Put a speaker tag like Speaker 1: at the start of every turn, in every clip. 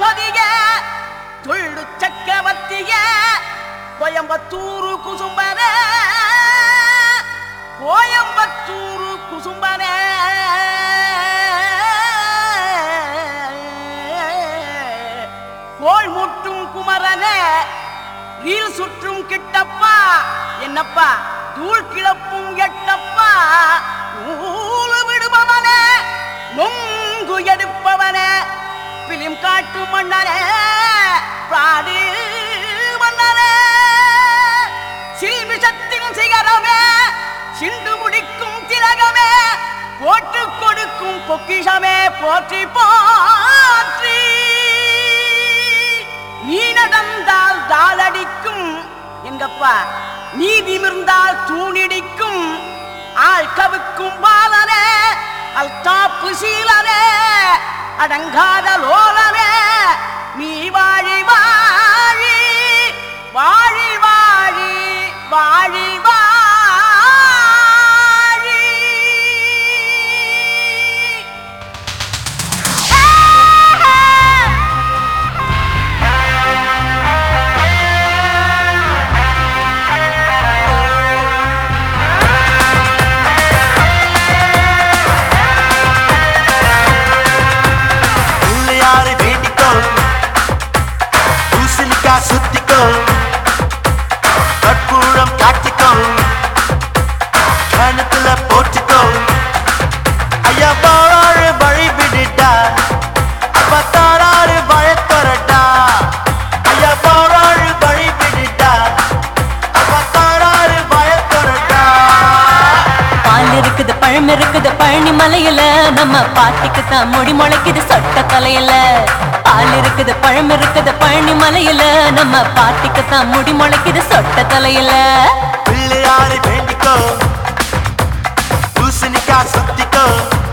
Speaker 1: திரௌபதிய துள்ளு சக்கரவர்த்திய கோயம்புத்தூரு குசும்பன கோயம்புத்தூரு குசும்பன கோள் முட்டும் குமரனே ரீல் சுற்றும் கிட்டப்பா என்னப்பா தூள் கிளப்பும் எட்டப்பா நூலு விடுபவனே நொங்கு எடுப்பவனே பிலிம் காட்டு மன்னனே பாடு மன்னனே சில்மிஷத்தின் சிகரமே சிண்டு முடிக்கும் திலகமே போட்டு கொடுக்கும் பொக்கிஷமே போற்றி போற்றி நீ நடந்தால் தாளடிக்கும் எங்கப்பா நீ நிமிர்ந்தால் தூணிடிக்கும் ஆள் கவுக்கும் பாலனே அல்தாப்பு சீலனே அடங்காத லோலனே நீ வாழி வாழி வாழி வாழி வாழி வாழி
Speaker 2: பிள்ளையாரை வேண்டிக்கோ பூசணிக்கா சுத்திக்கோ கற்பூரம் காட்டிக்கோ கணத்துல போட்டுக்கோ ஐயா பாராறு வழி விடுடா அப்ப தாராறு வழக்கொரட்டா ஐயா பாராறு வழி விடுடா அப்ப தாராறு வழக்கொரட்டா
Speaker 3: பால் இருக்குது பழம் இருக்குது பழனி மலையில நம்ம பாட்டிக்கு தான் முடி முளைக்குது சொட்ட தலையில பால் இருக்குது பழம் இருக்குது பழனி மலையில நம்ம பாட்டிக்கு தான் முடி முளைக்குது சொட்ட தலையில
Speaker 2: பிள்ளையாரை வேண்டிக்கோ பூசணிக்கா சுத்திக்கோ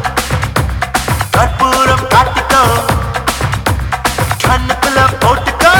Speaker 2: கற்பூரம் காட்டிக்கோ கண்ணுக்குள்ள போட்டுக்கோ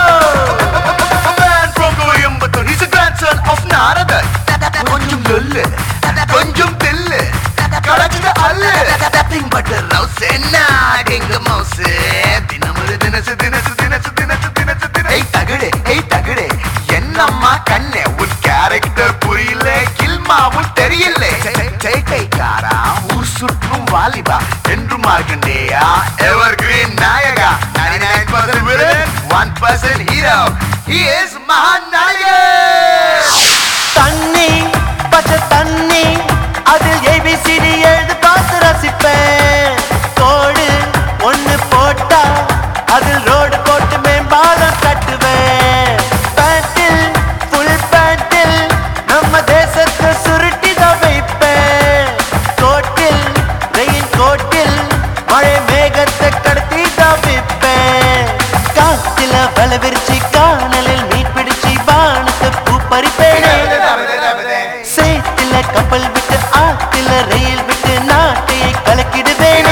Speaker 4: man from Coimbatore. He's a grandson of Narada. கொஞ்சம் லொல்லு கொஞ்சம் தில்லு கடக்குது அல்லு Nothing but a rouse நாடிங்க மவுசு தினமுறை தினசு தினசு தினசு தினசு தினசு தின ஏய் தகடு ஏய் தகடு என்னம்மா கண்ணே உன் கேரக்டர் புரியல கில்மாவும் தெரியல சேட்டைக்காரா ஊர் சுற்றும் வாலிபா என்று மார்க்கண்டேயா எவர் கிரீன் நாயகா 99% villain 1% hero he is மகாநாயகன்
Speaker 2: தண்ணி பச்சை தண்ணி அதில் ஏபிசிடி எழுது பார்த்து ரசிப்பேன் கோடு ஒண்ணு போட்டா அதில் ரோடு போட்டு மேம்பாலம் கட்டுவேன் பேண்டில் ஃபுல் பேண்டில் நம்ம தேசத்தை சுருட்டி தான் வைப்பேன் கோட்டில் ரெயின் கோட்டில் மழை மேகத்தை கடத்தி தான் வைப்பேன் காத்துல வலை விரிச்சு காணலில் மீன் பிடிச்சு வானத்தை பூ பறிப்பேன் சேத்துல கப்பல் விட்டு ஆத்துல ரயில் விட்டு நாட்டையை கலக்கிடுவேன்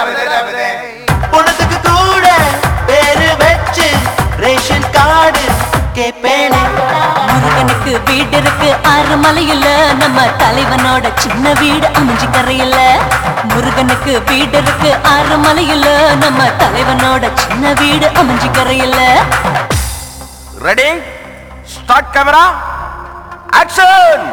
Speaker 2: உனக்கு கூட பேரு வச்சு ரேஷன் கார்டு கேப்பேனே
Speaker 3: முருகனுக்கு வீடு இருக்கு ஆறு மலையில நம்ம தலைவனோட சின்ன வீடு அமைஞ்சு கரையில முருகனுக்கு வீடு இருக்கு ஆறு மலையில நம்ம தலைவனோட சின்ன வீடு அமைஞ்சு கரையில
Speaker 1: ரெடி ஸ்டார்ட் கேமரா ஆக்ஷன்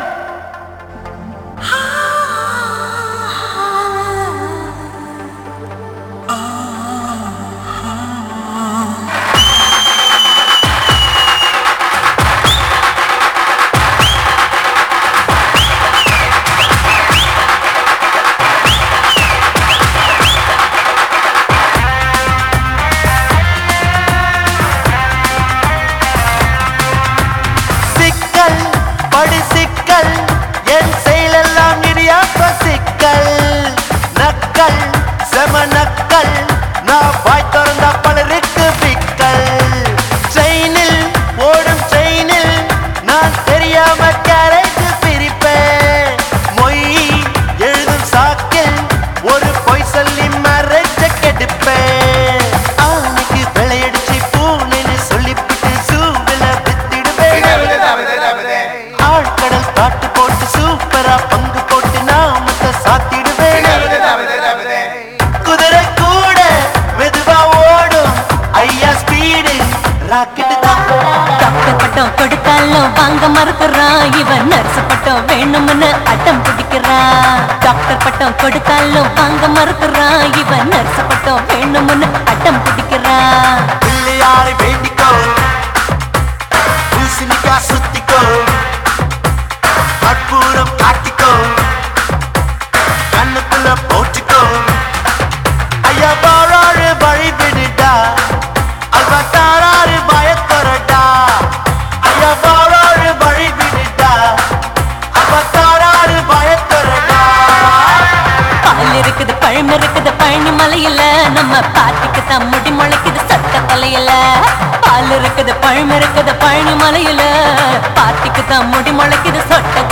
Speaker 2: சிக்கல் படு சிக்கல் என் செயலெல்லாம் இனி
Speaker 3: வேணும்னு அட்டம் பிடிக்கிறான் டாக்டர் பட்டம் கொடுத்தாலும் வாங்க மறுக்கிறான் இவன் நர்ஸ் பட்டம் வேணும்னு அட்டம் பிடிக்கிறான்
Speaker 2: பிள்ளையாரை வேண்டிக்கோ பூசணிக்கா சுத்திக்கோ கற்பூரம் காட்டிக்கோ கண்ணுக்குள்ள போட்டுக்கோ ஐயா பாராறு வழி விடுடா அல்வா தாராறு பயத்தொரடா ஐயா பாராறு வழி விடுடா அல்வா தாராறு பயத்தொரடா
Speaker 3: பால் இருக்குது பழம் இருக்குது பழனி மலையில நம்ம பாட்டிக்கு தான் முடி முளைக்குது சட்ட தலையில பால் இருக்குது பழம் இருக்குது பழனி மலையில பாட்டிக்கு தான் முடி முளைக்குது சொட்ட